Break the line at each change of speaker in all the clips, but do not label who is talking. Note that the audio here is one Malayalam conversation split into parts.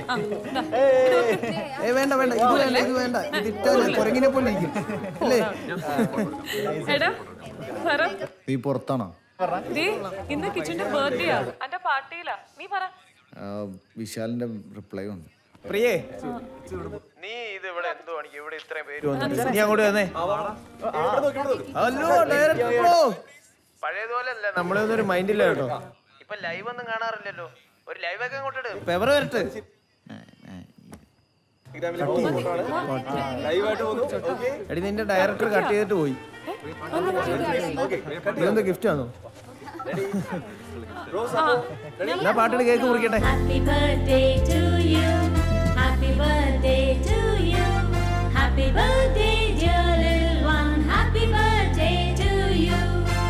ആ, ദാ.
ഏ വേണ്ട വേണ്ട ഇത് വേണ്ട ഇത് വേണ്ട ഇത് ഇട്ടാൽ കുരങ്ങിനെ പോലെ ഇരിക്കും അല്ലേ
എടാ പറ
നീ പുറത്താണോ
ദേ ഇന്ന് കിച്ചന്റെ ബർത്ത്ഡേ ആ എന്റെ പാർട്ടിയിലാ നീ പറ
ആ, വിശാലിന്റെ റിപ്ലൈ വന്നു
പ്രിയേ നീ ഇത് ഇവിടെ എന്തോ പണിക്ക് ഇവിടെ ഇത്രയും പേര് വന്നിട്ട് നീ അങ്ങോട്ട് വന്നേ ഹലോ ഡയറക്ടർ ബ്രോ പഴയതുപോലെ അല്ല നമ്മളെ ഒന്നും ഒരു മൈൻഡില്ല കേട്ടോ ഇപ്പൊ ലൈവ് ഒന്നും കാണാറില്ലല്ലോ ഒരു ലൈവ് ഒക്കെ അങ്ങോട്ട് ഇട് പെവർ വരട്ടെ എടി നിന്റെ ഡയറക്ടർ കട്ട് ചെയ്തിട്ട് പോയി ഇതെന്താ ഗിഫ്റ്റ് ആണോ എന്നാ പാട്ടിട്ട് കേക്ക് മുറിക്കട്ടെ
Happy birthday to you. Happy birthday to you. Happy birthday, dear little one. Happy birthday to you.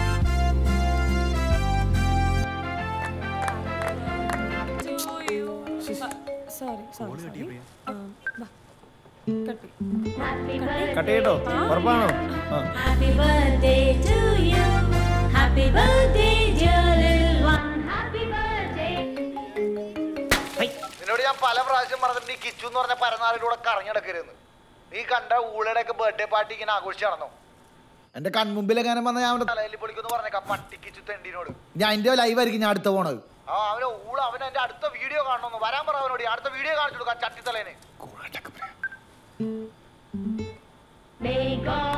Sorry sorry sorry കട്ടി
Happy birthday.
കട്ട് ചെയ്യട്ടോ ഉറപ്പാണോ ആ
Happy birthday to you. Happy birthday, dear little one. Happy birthday.
നിന്നോട് ഞാൻ പല പ്രാവശ്യം പറഞ്ഞിട്ടുണ്ട് ഈ കിച്ചു എന്ന് പറഞ്ഞ പരനാളിലൂടെ കറങ്ങിടക്കരുന്ന് നീ കണ്ട ഊളയുടെ ഒക്കെ ബർത്ത്ഡേ പാർട്ടി ഇങ്ങനെ ആഘോഷിച്ച് നടന്നു
എന്റെ കൺമുമ്പിലെങ്ങാനും വന്ന ഞാൻ അവിടെ
തലയിൽ പൊളിക്കുന്നു പറഞ്ഞേക്കാം പട്ടി കിച്ചു തെണ്ടിനോട്
ഞാൻ എന്റെ ലൈവ് ആയിരിക്കും ഞാൻ അടുത്ത പോണത്
ആ അവനെ ഊള അവൻ എന്റെ അടുത്ത വീഡിയോ കാണണമെന്ന് വരാൻ പറ അവനോട് ഈ അടുത്ത വീഡിയോ കാണിച്ചു കൊടുക്കാം ചട്ടിത്തലേന്
May God